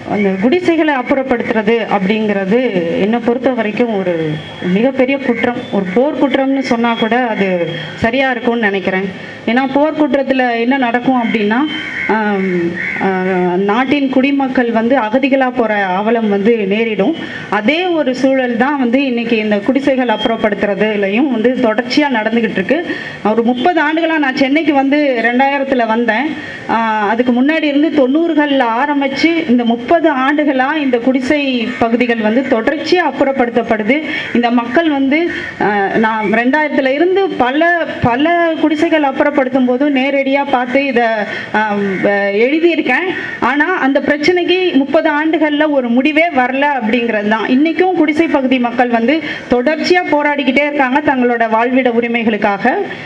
அந்த குடிசைகளை அப்புறப்படுத்துறது அப்படிங்கிறது என்னை பொறுத்த வரைக்கும் ஒரு மிகப்பெரிய குற்றம் ஒரு போர் குற்றம்னு சொன்னால் கூட அது சரியாக இருக்கும்னு நினைக்கிறேன் ஏன்னா போர் குற்றத்தில் என்ன நடக்கும் அப்படின்னா ஆம், ஆஹ், நாட்டின் குடிமக்கள் வந்து அகதிகளாக போகிற அவலம் வந்து நேரிடும் அதே ஒரு சூழல் தான் வந்து இன்னைக்கு இந்த குடிசைகள் அப்புறப்படுத்துறதுலையும் வந்து தொடர்ச்சியாக நடந்துக்கிட்டு இருக்கு ஒரு முப்பது ஆண்டுகளாக நான் சென்னைக்கு வந்து ரெண்டாயிரத்தில் வந்தேன் ஆஹ், அதுக்கு முன்னாடி இருந்து தொண்ணூறுகளில் ஆரம்பித்து இந்த முப்பது ஆண்டுகளாக இந்த குடிசை பகுதிகள் வந்து தொடர்ச்சியாக அப்புறப்படுத்தப்படுது இந்த மக்கள் வந்து ஆஹ், நான் ரெண்டாயிரத்துல இருந்து பல பல குடிசைகள் அப்புறப்படுத்தும் போது நேரடியாக பார்த்து இதை எழுதியிருக்கேன் ஆனால் அந்த பிரச்சனைக்கு முப்பது ஆண்டுகளில் ஒரு முடிவே வரல அப்படிங்கிறது தான் இன்றைக்கும் குடிசை பகுதி மக்கள் வந்து தொடர்ச்சியாக போராடிக்கிட்டே இருக்காங்க தங்களோட வாழ்விட உரிமைகளுக்காக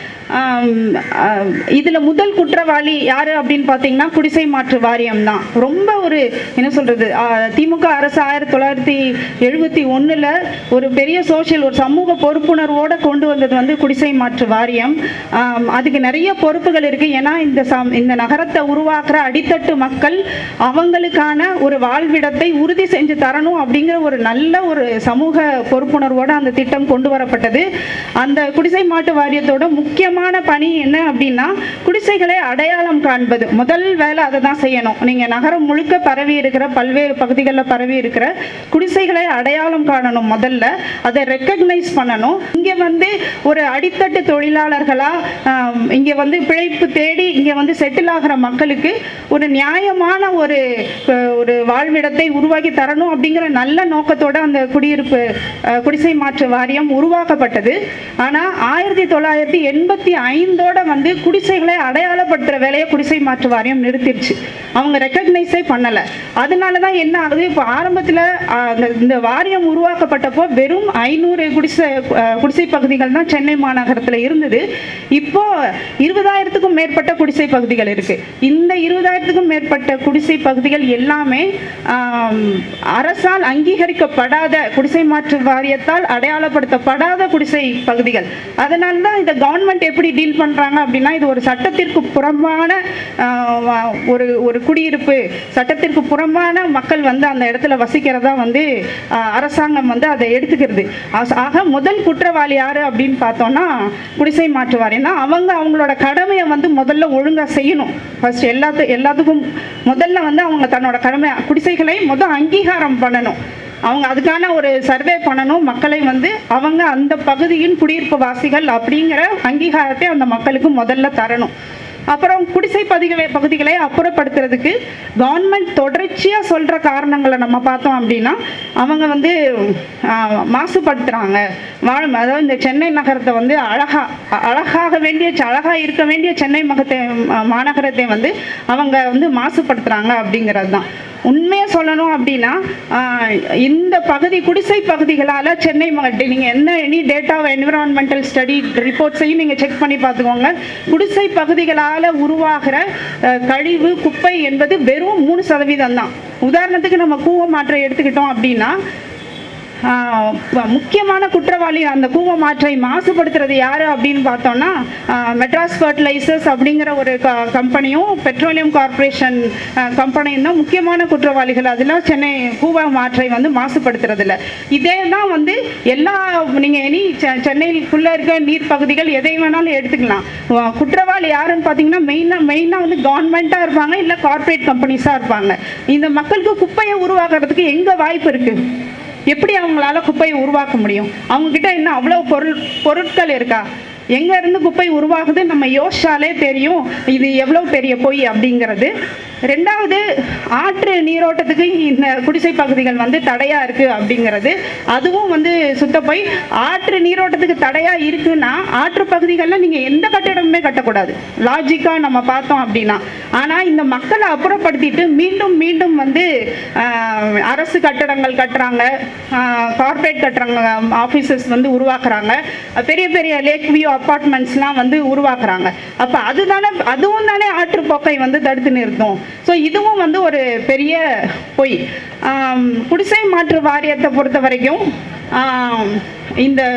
இதில் முதல் குற்றவாளி யார் அப்படின்னு பார்த்தீங்கன்னா குடிசை மாற்று வாரியம் தான் ரொம்ப ஒரு என்ன சொல்கிறது திமுக அரசு ஆயிரத்தி தொள்ளாயிரத்தி எழுபத்தி ஒன்றில் ஒரு பெரிய சோஷியல் ஒரு சமூக பொறுப்புணர்வோடு கொண்டு வந்தது வந்து குடிசை மாற்று வாரியம் ஆம், அதுக்கு நிறைய பொறுப்புகள் இருக்குது ஏன்னா இந்த சம் இந்த நகரத்தை உருவாக்குற அடித்தட்டு மக்கள் அவங்களுக்கான ஒரு வாழ்விடத்தை உறுதி செஞ்சு தரணும் அப்படிங்கிற ஒரு நல்ல ஒரு சமூக பொறுப்புணர்வோட அந்த திட்டம் கொண்டு வரப்பட்டது அந்த குடிசை மாட்டு வாரியத்தோட முக்கியமான பணி என்ன அப்படின்னா குடிசைகளை அடையாளம் காண்பது முதல் வேலை அதை தான் செய்யணும் நீங்கள் நகரம் முழுக்க பரவி இருக்கிற பல்வேறு பகுதிகளில் பரவி இருக்கிற குடிசைகளை அடையாளம் காணணும் முதல்ல அதை ரெக்கக்னைஸ் பண்ணணும் இங்கே வந்து ஒரு அடித்தட்டு தொழிலாளர்களாக இங்கே வந்து பிழைப்பு தேடி இங்கே வந்து செட்டில் ஆகிற மக்களுக்கு ஒரு நியாயமான ஒரு அஹ், ஒரு வாழ்விடத்தை உருவாக்கி தரணும் அப்படிங்கிற நல்ல நோக்கத்தோட அந்த குடியிருப்பு அஹ், குடிசை மாற்று வாரியம் உருவாக்கப்பட்டது ஆனால் ஆயிரத்தி தொள்ளாயிரத்தி எண்பத்தி ஐந்தோட வந்து குடிசைகளை அடையாளப்படுத்துகிற வேலையை குடிசை மாற்று வாரியம் நிறுத்திடுச்சு அவங்க ரெக்கக்னைஸே பண்ணலை அதனால தான் என்ன ஆகுது இப்போ ஆரம்பத்தில் இந்த வாரியம் உருவாக்கப்பட்டப்போ வெறும் ஐநூறு குடிசை அஹ், குடிசை பகுதிகள் தான் சென்னை மாநகரத்தில் இருந்தது இப்போ இருபதாயிரத்துக்கும் மேற்பட்ட குடிசை பகுதிகள் இருக்கு இந்த இருபதாயிரத்துக்கும் மேற்பட்ட குடிசை பகுதிகள் எல்லாமே ஆம், அரசால் அங்கீகரிக்கப்படாத குடிசை மாற்று வாரியத்தால் அடையாளப்படுத்தப்படாத குடிசை பகுதிகள் அதனால தான் இந்த கவர்மெண்ட் எப்படி டீல் பண்றாங்க அப்படின்னா இது ஒரு சட்டத்திற்கு புறம்பான ஆஹ், ஒரு ஒரு குடியிருப்பு சட்டத்திற்கு புறம்பான மக்கள் வந்து அந்த இடத்துல வசிக்கிறதா வந்து ஆஹ், அரசாங்கம் வந்து அதை எடுத்துக்கிறது ஆஸ்- ஆக முதல் குற்றவாளி யாரு அப்படின்னு பார்த்தோம்னா குடிசை மாற்று வாரியம் தான் அவங்க அவங்களோட கடமையை வந்து முதல்ல ஒழுங்கா செய்யணும் ஃபர்ஸ்ட் எல்லாத்து எல்லாத்துக்கும் முதல்ல வந்து அவங்க தன்னோட கடமை குடிசைகளை முதல் அங்கீகாரம் பண்ணணும் அவங்க அதுக்கான ஒரு சர்வே பண்ணணும் மக்களை வந்து அவங்க அந்த பகுதியின் குடியிருப்பு வாசிகள் அப்படிங்கிற அங்கீகாரத்தை அந்த மக்களுக்கு முதல்ல தரணும் அப்புறம் குடிசை பகுதிகளை பகுதிகளை அப்புறப்படுத்துறதுக்கு கவர்மெண்ட் தொடர்ச்சியாக சொல்கிற காரணங்களை நம்ம பார்த்தோம் அப்படின்னா அவங்க வந்து ஆஹ், மாசுபடுத்துகிறாங்க வாழ் அதாவது இந்த சென்னை நகரத்தை வந்து அழகா அ- அழகாக வேண்டிய அழகாக இருக்க வேண்டிய சென்னை மகத்தை மாநகரத்தை வந்து அவங்க வந்து மாசுபடுத்துகிறாங்க அப்படிங்கிறது தான் உண்மையை சொல்லணும் அப்படின்னா ஆஹ், இந்த பகுதி குடிசை பகுதிகளால் சென்னை மகட்டை நீங்கள் என்ன எனி டேட்டா என்விரான்மெண்டல் ஸ்டடி ரிப்போர்ட்ஸையும் நீங்கள் செக் பண்ணி பார்த்துக்கோங்க குடிசை பகுதிகளால் உருவாகிற அஹ், கழிவு குப்பை என்பது வெறும் மூணு சதவீதம் தான் உதாரணத்துக்கு நம்ம கூவ மாற்றை எடுத்துக்கிட்டோம் அப்படின்னா ஆஹ் வ- முக்கியமான குற்றவாளி அந்த கூவ மாற்றை மாசுபடுத்துறது யாரு அப்படின்னு பார்த்தோம்னா ஆஹ் மெட்ராஸ் ஃபர்டிலைசர்ஸ் அப்படிங்கிற ஒரு க- கம்பெனியும் பெட்ரோலியம் கார்ப்பரேஷன் கம்பெனியும் தான் முக்கியமான குற்றவாளிகள் அதில் சென்னை கூவ மாற்றை வந்து மாசுபடுத்துறதில்ல இதே தான் வந்து எல்லா நீங்கள் எனி சென்னைக்குள்ளே இருக்க நீர் பகுதிகள் எதை வேணாலும் எடுத்துக்கலாம் வ- குற்றவாளி யாருன்னு பார்த்தீங்கன்னா மெயினாக மெயினாக வந்து கவர்மெண்ட்டாக இருப்பாங்க இல்லை கார்ப்பரேட் கம்பெனிஸாக இருப்பாங்க இந்த மக்களுக்கு குப்பையை உருவாக்குறதுக்கு எங்கே வாய்ப்பு இருக்குது எப்படி அவங்களால குப்பையை உருவாக்க முடியும் அவங்க கிட்ட என்ன அவ்வளோ பொருள் பொருட்கள் இருக்கா எங்க இருந்து குப்பை உருவாகுது நம்ம யோசிச்சாலே தெரியும் இது எவ்வளோ பெரிய பொய் அப்படிங்கிறது ரெண்டாவது ஆற்று நீரோட்டத்துக்கு இந்த குடிசை பகுதிகள் வந்து தடையா இருக்கு அப்படிங்கிறது அதுவும் வந்து சுத்த போய் ஆற்று நீரோட்டத்துக்கு தடையா இருக்குன்னா ஆற்று பகுதிகளில் நீங்க எந்த கட்டடமுமே கட்டக்கூடாது லாஜிக்கா நம்ம பார்த்தோம் அப்படின்னா ஆனா இந்த மக்களை அப்புறப்படுத்திட்டு மீண்டும் மீண்டும் வந்து ஆஹ், அரசு கட்டடங்கள் கட்டுறாங்க கார்ப்பரேட் கட்டுறாங்க ஆஃபீஸஸ் வந்து உருவாக்குறாங்க பெரிய பெரிய லேக் வியூ அப்பார்ட்மெண்ட்ஸ்லாம் வந்து உருவாக்குறாங்க அப்போ அதுதானே அதுவும் தானே ஆற்றுப்போக்கை வந்து தடுத்து நிறுத்தும் ஸோ இதுவும் வந்து ஒரு பெரிய பொய் ஆம், குடிசை மாற்று வாரியத்தை பொறுத்த வரைக்கும் ஆம், இந்த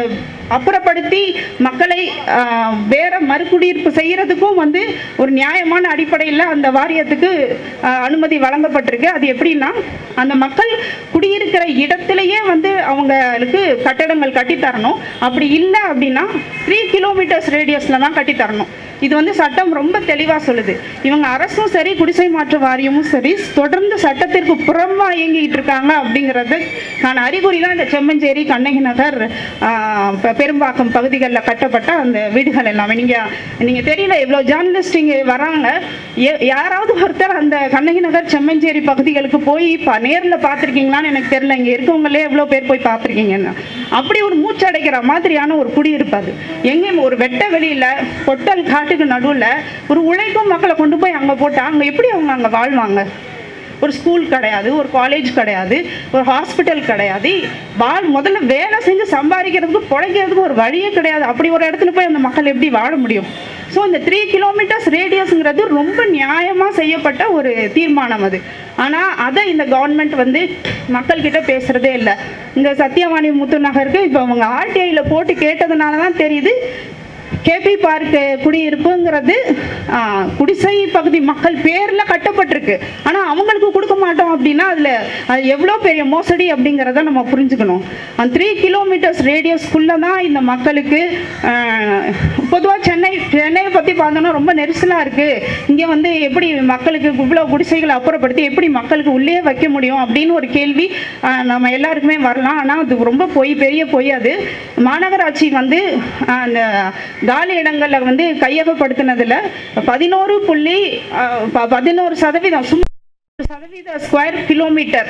அப்புறப்படுத்தி மக்களை ஆஹ், வேற மறுகுடியிருப்பு செய்யறதுக்கும் வந்து ஒரு நியாயமான அடிப்படையில் அந்த வாரியத்துக்கு ஆஹ், அனுமதி வழங்கப்பட்டிருக்கு அது எப்படின்னா அந்த மக்கள் குடியிருக்கிற இடத்திலேயே வந்து அவங்களுக்கு கட்டடங்கள் கட்டி தரணும் அப்படி இல்லை அப்படின்னா த்ரீ கிலோமீட்டர்ஸ் ரேடியஸில் தான் கட்டி தரணும் இது வந்து சட்டம் ரொம்ப தெளிவாக சொல்லுது இவங்க அரசும் சரி குடிசை மாற்று வாரியமும் சரி தொடர்ந்து சட்டத்திற்கு புறம்பா இயங்கிட்டு இருக்காங்க அப்படிங்கிறதுக்கான அறிகுறி தான் இந்த செம்மஞ்சேரி கண்ணகி நகர் ஆஹ், பெ- பெரும்பாக்கம் பகுதிகளில் கட்டப்பட்ட அந்த வீடுகள் எல்லாமே நீங்கள் நீங்கள் தெரியல இவ்வளோ ஜேர்னலிஸ்ட் இங்கே வராங்க ஏ- யாராவது ஒருத்தர் அந்த கண்ணகி நகர் செம்மஞ்சேரி பகுதிகளுக்கு போய் பா நேரில் பார்த்துருக்கீங்களான்னு எனக்கு தெரியல இங்கே இருக்கவங்களே எவ்வளோ பேர் போய் பார்த்துருக்கீங்கன்னு அப்படி ஒரு மூச்சடைக்கிற மாதிரியான ஒரு குடியிருப்பு அது எங்கேயும் ஒரு வெட்ட வெளியில் பொட்டல் காட்டுக்கு நடுவில் ஒரு உழைக்கும் மக்களை கொண்டு போய் அங்கே போட்டால் அங்கே எப்படி அவங்க அங்கே வாழ்வாங்க ஒரு ஸ்கூல் கிடையாது ஒரு காலேஜ் கிடையாது ஒரு ஹாஸ்பிட்டல் கிடையாது வாழ் முதல்ல வேலை செஞ்சு சம்பாதிக்கிறதுக்கு பிழைக்கிறதுக்கு ஒரு வழியே கிடையாது அப்படி ஒரு இடத்துல போய் அந்த மக்கள் எப்படி வாழ முடியும் ஸோ இந்த த்ரீ கிலோமீட்டர்ஸ் ரேடியஸுங்கிறது ரொம்ப நியாயமாக செய்யப்பட்ட ஒரு தீர்மானம் அது ஆனால் அதை இந்த கவர்மெண்ட் வந்து மக்கள்கிட்ட பேசுகிறதே இல்லை இந்த சத்தியவாணி முத்து நகருக்கு இப்போ அவங்க ஆர்டிஐயில் போட்டு கேட்டதுனால தான் தெரியுது கேபி பார்க் குடியிருப்புங்கிறது ஆ, குடிசை பகுதி மக்கள் பேரில் கட்டப்பட்டிருக்கு ஆனால் அவங்களுக்கு கொடுக்க மாட்டோம் அப்படின்னா அதில் அது எவ்வளோ பெரிய மோசடி அப்படிங்கிறத நம்ம புரிஞ்சுக்கணும் அந்த த்ரீ கிலோமீட்டர்ஸ் ரேடியஸ்க்குள்ளே தான் இந்த மக்களுக்கு பொதுவாக சென்னை சென்னையை பற்றி பார்த்தோன்னா ரொம்ப நெரிசலாக இருக்குது இங்கே வந்து எப்படி மக்களுக்கு இவ்வளோ குடிசைகளை அப்புறப்படுத்தி எப்படி மக்களுக்கு உள்ளே வைக்க முடியும் அப்படின்னு ஒரு கேள்வி ஆ, நம்ம எல்லாருக்குமே வரலாம் ஆனால் அது ரொம்ப பொய் பெரிய பொய் அது மாநகராட்சி வந்து ஆ, அந்த காலி இடங்களில் வந்து கையகப்படுத்தினதில் பதினோரு புள்ளி ஆ, ப- பதினோரு சதவீதம் சும்மா ஒரு சதவீத square kilometre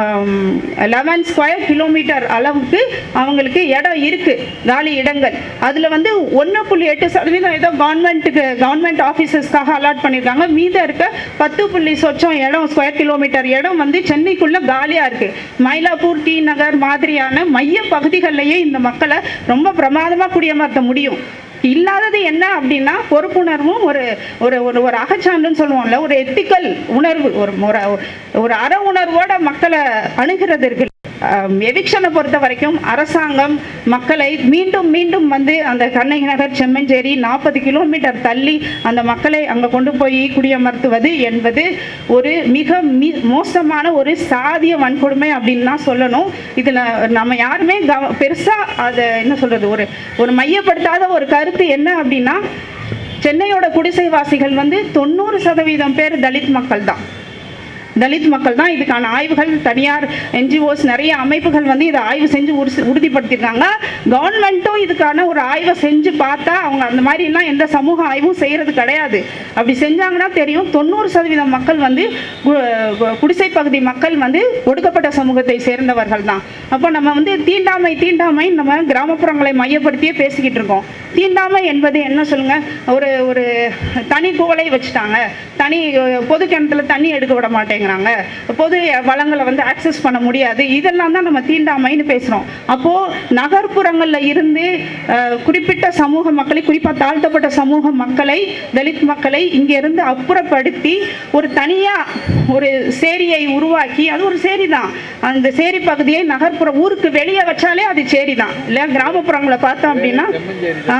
eleven square kilometre அளவுக்கு அவங்களுக்கு இடம் இருக்கு காலி இடங்கள் அதில் வந்து ஒன்று புள்ளி எட்டு சதவீதம் ஏதோ கவர்மெண்ட்டுக்கு கவர்மெண்ட் ஆஃபீஸஸ்க்காக அலாட் பண்ணியிருக்காங்க மீதம் இருக்க பத்து புள்ளி சொச்சம் இடம் ஸ்கொயர் கிலோமீட்டர் இடம் வந்து சென்னைக்குள்ள காலியாக இருக்கு மயிலாப்பூர் டி நகர் மாதிரியான மைய பகுதிகளிலேயே இந்த மக்களை ரொம்ப பிரமாதமாக குடியமர்த்த முடியும் இல்லாதது என்ன அப்படின்னா பொறுப்புணர்வும் ஒரு ஒரு ஒரு ஒரு அகச்சான்றுன்னு சொல்லுவோம்ல ஒரு எத்திக்கல் உணர்வு ஒரு ஒரு ஒரு அற உணர்வோட மக்களை அணுகிறது இருக்கு எவிக்ஷனை பொறுத்த வரைக்கும் அரசாங்கம் மக்களை மீண்டும் மீண்டும் வந்து அந்த கண்ணகி நகர் செம்மஞ்சேரி நாற்பது கிலோமீட்டர் தள்ளி அந்த மக்களை அங்கே கொண்டு போய் குடியமர்த்துவது என்பது ஒரு மிக மி மோசமான ஒரு சாதிய வன்கொடுமை அப்படின்னு தான் சொல்லணும் இதில் நம்ம யாருமே கவ பெருசாக அதை என்ன சொல்கிறது ஒரு ஒரு மையப்படுத்தாத ஒரு கருத்து என்ன அப்படின்னா சென்னையோட குடிசைவாசிகள் வந்து தொண்ணூறு சதவீதம் பேர் தலித் மக்கள் தான் தலித் மக்கள் தான் இதுக்கான ஆய்வுகள் தனியார் என்ஜிஓஸ் நிறைய அமைப்புகள் வந்து இதை ஆய்வு செஞ்சு உறுதி உறுதிப்படுத்தியிருக்காங்க கவர்மெண்ட்டும் இதுக்கான ஒரு ஆய்வை செஞ்சு பார்த்தா அவங்க அந்த மாதிரிலாம் எந்த சமூக ஆய்வும் செய்கிறது கிடையாது அப்படி செஞ்சாங்கன்னா தெரியும் தொண்ணூறு சதவீதம் மக்கள் வந்து கு- கு- குடிசை பகுதி மக்கள் வந்து ஒடுக்கப்பட்ட சமூகத்தை சேர்ந்தவர்கள் தான் அப்போ நம்ம வந்து தீண்டாமை தீண்டாமை நம்ம கிராமப்புறங்களை மையப்படுத்தியே பேசிக்கிட்டு இருக்கோம் தீண்டாமை என்பது என்ன சொல்லுங்க ஒரு ஒரு தனி குவளை வச்சுட்டாங்க தனி அஹ், பொது கிணத்துல தண்ணி எடுக்க விட மாட்டேங்கிறாங்க பொது வளங்களை வந்து ஆக்சஸ் பண்ண முடியாது இதெல்லாம் தான் நம்ம தீண்டாமைன்னு பேசுகிறோம் அப்போது நகர்ப்புறங்களில் இருந்து அஹ், குறிப்பிட்ட சமூக மக்களை குறிப்பாக தாழ்த்தப்பட்ட சமூக மக்களை தலித் மக்களை இங்கேருந்து அப்புறப்படுத்தி ஒரு தனியாக ஒரு சேரியை உருவாக்கி அது ஒரு சேரி தான் அந்த சேரி பகுதியை நகர்ப்புற ஊருக்கு வெளியே வச்சாலே அது சேரி தான் இல்லை கிராமப்புறங்களை பார்த்தோம் அப்படின்னா ஆ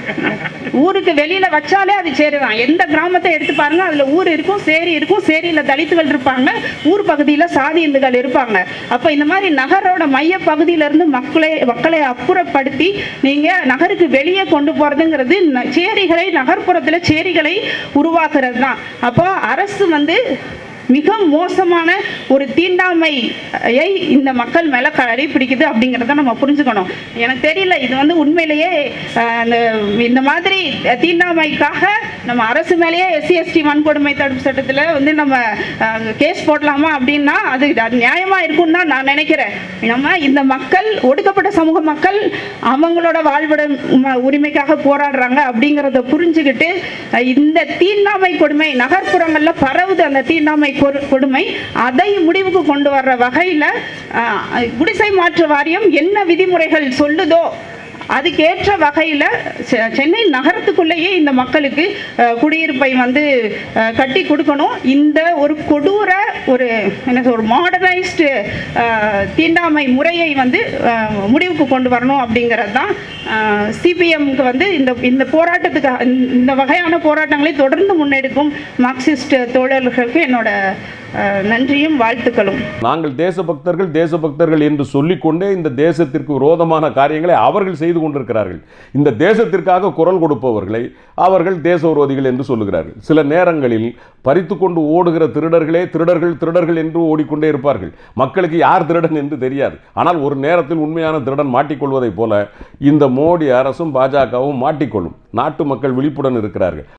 ஊருக்கு வெளியில வச்சாலே அது சேரி தான் எந்த கிராமத்தை எடுத்து பாருங்க அதுல ஊர் இருக்கும் சேரி இருக்கும் சேரியில தலித்துகள் இருப்பாங்க ஊர் பகுதியில சாதி இந்துக்கள் இருப்பாங்க அப்ப இந்த மாதிரி நகரோட மைய பகுதியில இருந்து மக்களை மக்களை அப்புறப்படுத்தி நீங்க நகருக்கு வெளியே கொண்டு போறதுங்கிறது ந- சேரிகளை நகர்ப்புறத்துல சேரிகளை உருவாக்குறது தான் அப்போ அரசு வந்து மிக மோசமான ஒரு தீண்டாமையை இந்த மக்கள் மேலே கடைபிடிக்குது அப்படிங்கிறத நம்ம புரிஞ்சுக்கணும் எனக்கு தெரியல இது வந்து உண்மையிலேயே அஹ், இந்த இந்த மாதிரி தீண்டாமைக்காக நம்ம அரசு மேலேயே எஸ்சி எஸ்டி வன்கொடுமை தடுப்பு சட்டத்தில் வந்து நம்ம கேஸ் போடலாமா அப்படின்னா அது அது நியாயமா இருக்கும்னு தான் நான் நினைக்கிறேன் நம்ம இந்த மக்கள் ஒடுக்கப்பட்ட சமூக மக்கள் அவங்களோட வாழ்விட உம- உரிமைக்காக போராடுறாங்க அப்படிங்கிறத புரிஞ்சுக்கிட்டு அஹ், இந்த தீண்டாமை கொடுமை நகர்ப்புறங்கள்ல பரவுது அந்த தீண்டாமை கொடு- கொடுமை அதை முடிவுக்கு கொண்டு வர்ற வகையில் குடிசை மாற்று வாரியம் என்ன விதிமுறைகள் சொல்லுதோ அதுக்கேற்ற வகையில் சென்னை நகரத்துக்குள்ளேயே இந்த மக்களுக்கு அஹ், குடியிருப்பை வந்து அஹ், கட்டி கொடுக்கணும் இந்த ஒரு கொடூர ஒரு என்ன சொல்ற ஒரு மாடர்னைஸ்டு தீண்டாமை முறையை வந்து அஹ், முடிவுக்கு கொண்டு வரணும் அப்படிங்கிறது தான் சிபிஎம்க்கு வந்து இந்த இந்த போராட்டத்துக்கு இந்த- இந்த வகையான போராட்டங்களை தொடர்ந்து முன்னெடுக்கும் மார்க்சிஸ்ட் தோழர்களுக்கு என்னோட அஹ், நன்றியும் வாழ்த்துக்களும் நாங்கள் தேசபக்தர்கள் தேசபக்தர்கள் என்று சொல்லிக்கொண்டே இந்த தேசத்திற்கு விரோதமான காரியங்களை அவர்கள் செய்து கொண்டிருக்கிறார்கள் இந்த தேசத்திற்காக குரல் கொடுப்பவர்களை அவர்கள் தேச விரோதிகள் என்று சொல்லுகிறார்கள் சில நேரங்களில் பறித்து கொண்டு ஓடுகிற திருடர்களே திருடர்கள் திருடர்கள் என்று ஓடிக்கொண்டே இருப்பார்கள் மக்களுக்கு யார் திருடன் என்று தெரியாது ஆனால் ஒரு நேரத்தில் உண்மையான திருடன் மாட்டிக்கொள்வதைப் போல இந்த மோடி அரசும் பாஜகவும் மாட்டிக்கொள்ளும் நாட்டு மக்கள் விழிப்புடன் இருக்கிறார்கள்